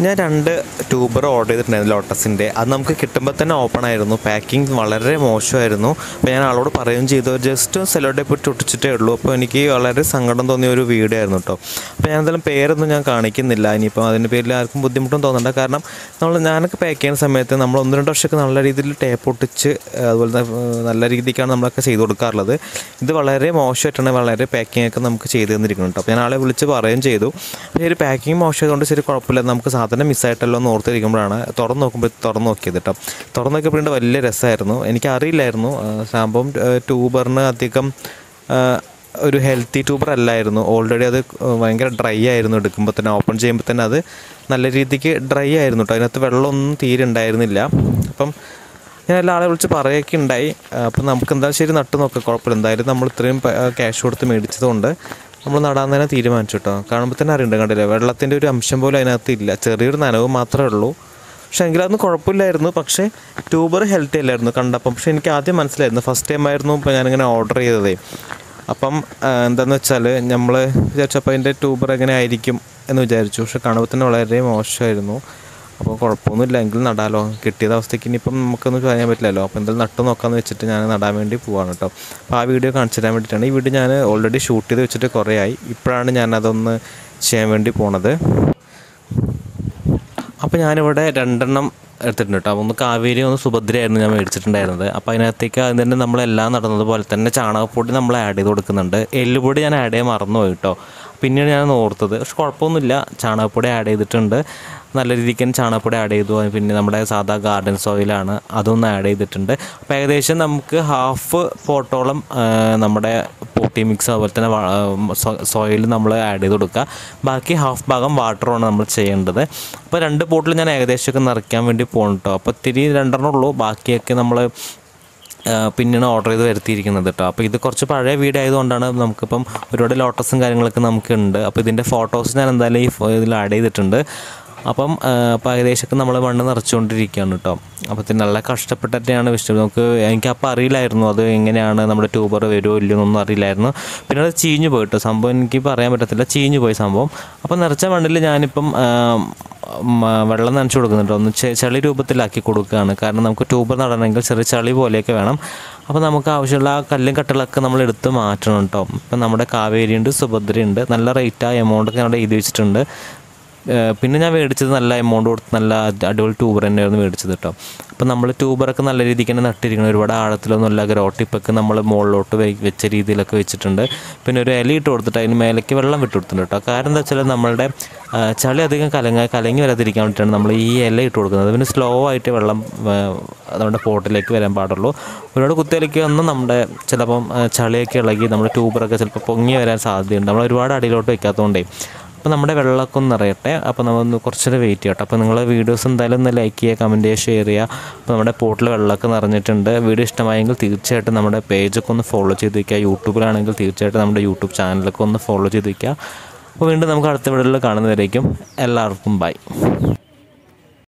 ഞാൻ രണ്ട് tuber order ചെയ്തിട്ടുണ്ടായിരുന്നു ലോട്ടസിൻ്റെ അത് നമുക്ക് കിട്ടുമ്പോൾ തന്നെ ഓപ്പൺ ആയിരുന്നു പാക്കിംഗ് വളരെ മോശമായിരുന്നു അപ്പോൾ ഞാൻ ആളോട് പറയുകയും ചെയ്തു ജസ്റ്റ് സെലോ ടേപ്പ് ഇട്ട് ഒട്ടിച്ചിട്ടേ ഉള്ളൂ അപ്പോൾ എനിക്ക് വളരെ സങ്കടം തോന്നിയ ഒരു വീഡിയോ ആയിരുന്നു കേട്ടോ അപ്പോൾ ഞാൻ എന്തായാലും പേരൊന്നും ഞാൻ കാണിക്കുന്നില്ല ഇനിയിപ്പോൾ അതിൻ്റെ പേരിൽ ആർക്കും ബുദ്ധിമുട്ടും തോന്നണ്ട കാരണം നമ്മൾ ഞാനൊക്കെ പാക്ക് ചെയ്യുന്ന സമയത്ത് നമ്മൾ ഒന്ന് രണ്ട് വർഷമൊക്കെ നല്ല രീതിയിൽ ടേപ്പ് ഒട്ടിച്ച് അതുപോലെ തന്നെ ഏഹ്, നല്ല രീതിക്കാണ് നമ്മളൊക്കെ ചെയ്ത് കൊടുക്കാറുള്ളത് ഇത് വളരെ മോശമായിട്ടാണ് വളരെ പാക്കിംഗ് ഒക്കെ നമുക്ക് ചെയ്ത് തന്നിരിക്കുന്നത് കേട്ടോ അപ്പോൾ ഞാൻ ആളെ വിളിച്ച് പറയുകയും ചെയ്തു പക്ഷേ ഒരു പാക്കിംഗ് മോശമായതുകൊണ്ട് ശരി കുഴപ്പമില്ല നമുക്ക് സാധനം മിസ്സായിട്ടല്ലോ എന്ന് ഓർത്തിരിക്കുമ്പോഴാണ് തുറന്ന് നോക്കുമ്പോൾ തുറന്ന് നോക്കിയത് കേട്ടോ തുറന്ന് നോക്കിയപ്പോഴുണ്ട് വലിയ രസമായിരുന്നു എനിക്ക് അറിയില്ലായിരുന്നു ആ, സംഭവം ട്യൂബറിന് അധികം ആ, ഒരു ഹെൽത്തി ട്യൂബർ അല്ലായിരുന്നു ഓൾറെഡി അത് ഭയങ്കര ഡ്രൈ ആയിരുന്നു എടുക്കുമ്പോൾ തന്നെ ഓപ്പൺ ചെയ്യുമ്പോൾ തന്നെ അത് നല്ല രീതിക്ക് ഡ്രൈ ആയിരുന്നു കേട്ടോ അതിനകത്ത് വെള്ളമൊന്നും തീരെ ഉണ്ടായിരുന്നില്ല അപ്പം ഞാൻ എല്ലാ ആളെ വിളിച്ച് പറയുകയൊക്കെ ഉണ്ടായി അപ്പം നമുക്ക് എന്തായാലും ശരി നട്ട് നോക്കാം കുഴപ്പമില്ല എന്തായാലും നമ്മൾ ഇത്രയും ക്യാഷ് കൊടുത്ത് മേടിച്ചതുകൊണ്ട് നമ്മൾ നടാൻ തന്നെ തീരുമാനിച്ചു കേട്ടോ കാണുമ്പോൾ തന്നെ അറിയണ്ട കണ്ടില്ലേ വെള്ളത്തിൻ്റെ ഒരു അംശം പോലും അതിനകത്ത് ഇല്ല ചെറിയൊരു നനവ് മാത്രമേ ഉള്ളൂ പക്ഷെ എങ്കിലും അതൊന്നും കുഴപ്പമില്ലായിരുന്നു പക്ഷേ ട്യൂബർ ഹെൽത്തി അല്ലായിരുന്നു കണ്ടപ്പം പക്ഷെ എനിക്ക് ആദ്യം മനസ്സിലായിരുന്നു ഫസ്റ്റ് ടൈം ആയിരുന്നു ഇപ്പോൾ ഞാനിങ്ങനെ ഓർഡർ ചെയ്തതേ അപ്പം ആ, എന്താന്ന് വെച്ചാൽ നമ്മൾ വിചാരിച്ചപ്പോൾ അതിൻ്റെ ട്യൂബർ എങ്ങനെ ആയിരിക്കും എന്ന് വിചാരിച്ചു പക്ഷെ കാണുമ്പോൾ തന്നെ വളരെ മോശമായിരുന്നു അപ്പോൾ കുഴപ്പമൊന്നുമില്ല എങ്കിൽ നടാലോ കിട്ടിയത് അവസ്ഥയ്ക്ക് ഇനിയിപ്പം നമുക്കൊന്നും പറയാൻ പറ്റില്ലല്ലോ അപ്പോൾ എന്തായാലും നട്ട് നോക്കാമെന്ന് വെച്ചിട്ട് ഞാൻ നടാൻ വേണ്ടി പോവാണ് കേട്ടോ അപ്പോൾ ആ വീഡിയോ കാണിച്ചു തരാൻ വേണ്ടിയിട്ടാണ് ഈ വീഡിയോ ഞാൻ ഓൾറെഡി ഷൂട്ട് ചെയ്ത് വെച്ചിട്ട് കുറേ ആയി ഇപ്പോഴാണ് ഞാൻ അതൊന്ന് ചെയ്യാൻ വേണ്ടി പോണത് അപ്പോൾ ഞാനിവിടെ രണ്ടെണ്ണം എടുത്തിട്ടുണ്ട് കേട്ടോ ഒന്ന് കാവേരി ഒന്ന് സുഭദ്രയായിരുന്നു ഞാൻ മേടിച്ചിട്ടുണ്ടായിരുന്നത് അപ്പോൾ അതിനകത്തേക്ക് അതിന് തന്നെ നമ്മളെല്ലാം നടന്നത് പോലെ തന്നെ ചാണകപ്പൊടി നമ്മൾ ആഡ് ചെയ്ത് കൊടുക്കുന്നുണ്ട് എല്ലുപൊടി ഞാൻ ആഡ് ചെയ്യാൻ മറന്നുപോയി കേട്ടോ പിന്നീട് ഞാൻ ഓർത്തത് പക്ഷെ കുഴപ്പമൊന്നുമില്ല ചാണകപ്പൊടി ആഡ് ചെയ്തിട്ടുണ്ട് നല്ല രീതിക്ക് തന്നെ ചാണകപ്പൊടി ആഡ് ചെയ്തു പിന്നെ നമ്മുടെ സാധാ ഗാർഡൻ സോയിലാണ് അതൊന്ന് ആഡ് ചെയ്തിട്ടുണ്ട് അപ്പോൾ ഏകദേശം നമുക്ക് ഹാഫ് പോട്ടോളം ആ, നമ്മുടെ പോട്ടി മിക്സ് അതുപോലെ തന്നെ സോയിൽ നമ്മൾ ആഡ് ചെയ്ത് കൊടുക്കുക ബാക്കി ഹാഫ് ഭാഗം വാട്ടറുമാണ് നമ്മൾ ചെയ്യേണ്ടത് അപ്പോൾ രണ്ട് പോട്ടിൽ ഞാൻ ഏകദേശമൊക്കെ നിറയ്ക്കാൻ വേണ്ടി പോകും കേട്ടോ അപ്പോൾ ഇത്തിരി രണ്ടെണ്ണം ഉള്ളൂ ബാക്കിയൊക്കെ നമ്മൾ പിന്നെയാണ് ഓർഡർ ചെയ്ത് വരുത്തിയിരിക്കുന്നത് കേട്ടോ അപ്പോൾ ഇത് കുറച്ച് പഴയ വീട് ആയതുകൊണ്ടാണ് നമുക്കിപ്പം ഒരുപാട് ലോട്ടസും കാര്യങ്ങളൊക്കെ നമുക്കുണ്ട് അപ്പോൾ ഇതിൻ്റെ ഫോട്ടോസ് ഞാൻ എന്തായാലും ഈ ഫോ- ഇതിൽ ആഡ് ചെയ്തിട്ടുണ്ട് അപ്പം ആ, അപ്പോൾ ഏകദേശമൊക്കെ നമ്മൾ മണ്ണ് നിറച്ചുകൊണ്ടിരിക്കുകയാണ് കേട്ടോ അപ്പോൾ ഇത് നല്ല കഷ്ടപ്പെട്ടിട്ടാണ് വിഷയം നമുക്ക് എനിക്കപ്പോൾ അറിയില്ലായിരുന്നു അത് എങ്ങനെയാണ് നമ്മുടെ ട്യൂബർ വരുമോ ഇല്ലയോ എന്നൊന്നും അറിയില്ലായിരുന്നു പിന്നെ അത് ചീഞ്ഞു പോയി കേട്ടോ സംഭവം എനിക്ക് പറയാൻ പറ്റത്തില്ല ചീഞ്ഞു പോയി സംഭവം അപ്പോൾ നിറച്ച മണ്ണിൽ ഞാനിപ്പം ആ, മ, വെള്ളം നനച്ചു കൊടുക്കുന്നുണ്ട് ഒന്ന് ചെ- ചളി രൂപത്തിലാക്കി കൊടുക്കുകയാണ് കാരണം നമുക്ക് ട്യൂബർ നടണമെങ്കിൽ ചെറിയ ചളി പോലെയൊക്കെ വേണം അപ്പോൾ നമുക്ക് ആവശ്യമുള്ള ആ കല്ലും കട്ടകളൊക്കെ നമ്മൾ എടുത്ത് മാറ്റണം കേട്ടോ ഇപ്പം നമ്മുടെ കാവേരിയുണ്ട് സുഭദ്രയുണ്ട് നല്ല റേറ്റ് ആ എമൗണ്ടൊക്കെ അവിടെ എഴുതി വെച്ചിട്ടുണ്ട് ഏഹ് പിന്നെ ഞാൻ മേടിച്ചത് നല്ല എമൗണ്ട് കൊടുത്ത് നല്ല അടി- അടിപൊളി ട്യൂബർ തന്നെയായിരുന്നു മേടിച്ചത് കേട്ടോ അപ്പോൾ നമ്മൾ ട്യൂബറൊക്കെ നല്ല രീതിക്ക് തന്നെ നട്ടിരിക്കണം ഒരുപാട് ആഴത്തിലൊന്നും അല്ല ഗ്രോട്ടിപ്പൊക്കെ നമ്മൾ മുകളിലോട്ട് വെ- വെച്ച രീതിയിലൊക്കെ വെച്ചിട്ടുണ്ട് പിന്നെ ഒരു ഇല ഇട്ട് കൊടുത്തിട്ട് അതിന് മേലേക്ക് വെള്ളം വിട്ട് കൊടുത്തിട്ടുണ്ട് കേട്ടോ കാരണം എന്താ വെച്ചാൽ നമ്മളുടെ ആ, ചളി അധികം കലങ്ങ കലങ്ങി വരാതിരിക്കാൻ വേണ്ടിയിട്ടാണ് നമ്മൾ ഈ ഇല ഇട്ട് കൊടുക്കുന്നത് പിന്നെ സ്ലോ ആയിട്ട് വെള്ളം ആ, നമ്മുടെ പോട്ടിലേക്ക് വരാൻ പാടുള്ളൂ ഒരുപാട് കുത്തിയിലേക്ക് വന്ന് നമ്മുടെ ചിലപ്പം ആ, ചളിയൊക്കെ ഇളകി നമ്മുടെ ട്യൂബറൊക്കെ ചിലപ്പോൾ പൊങ്ങി വരാൻ സാധ്യതയുണ്ട് നമ്മൾ ഒരുപാട് അടിയിലോട്ട് വെക്കാത്തതുകൊണ്ടേ അപ്പോൾ നമ്മുടെ വെള്ളമൊക്കെ ഒന്ന് നിറയട്ടെ അപ്പോൾ നമ്മൾ ഒന്ന് കുറച്ചൊരു വെയിറ്റ് ചെയ്യട്ടെ അപ്പോൾ നിങ്ങൾ വീഡിയോസ് എന്തായാലും ഒന്ന് ലൈക്ക് ചെയ്യുക കമൻറ്റ് ചെയ്യുക ഷെയർ ചെയ്യുക അപ്പോൾ നമ്മുടെ പോർട്ടിൽ വെള്ളമൊക്കെ നിറഞ്ഞിട്ടുണ്ട് വീഡിയോ ഇഷ്ടമായെങ്കിൽ തീർച്ചയായിട്ടും നമ്മുടെ പേജൊക്കെ ഒന്ന് ഫോളോ ചെയ്ത് വയ്ക്കുക യൂട്യൂബിലാണെങ്കിൽ തീർച്ചയായിട്ടും നമ്മുടെ യൂട്യൂബ് ചാനലൊക്കെ ഒന്ന് ഫോളോ ചെയ്ത് വയ്ക്കുക അപ്പോൾ വീണ്ടും നമുക്ക് അടുത്ത വീഡിയോയിൽ കാണുന്നവരേക്കും എല്ലാവർക്കും ബൈ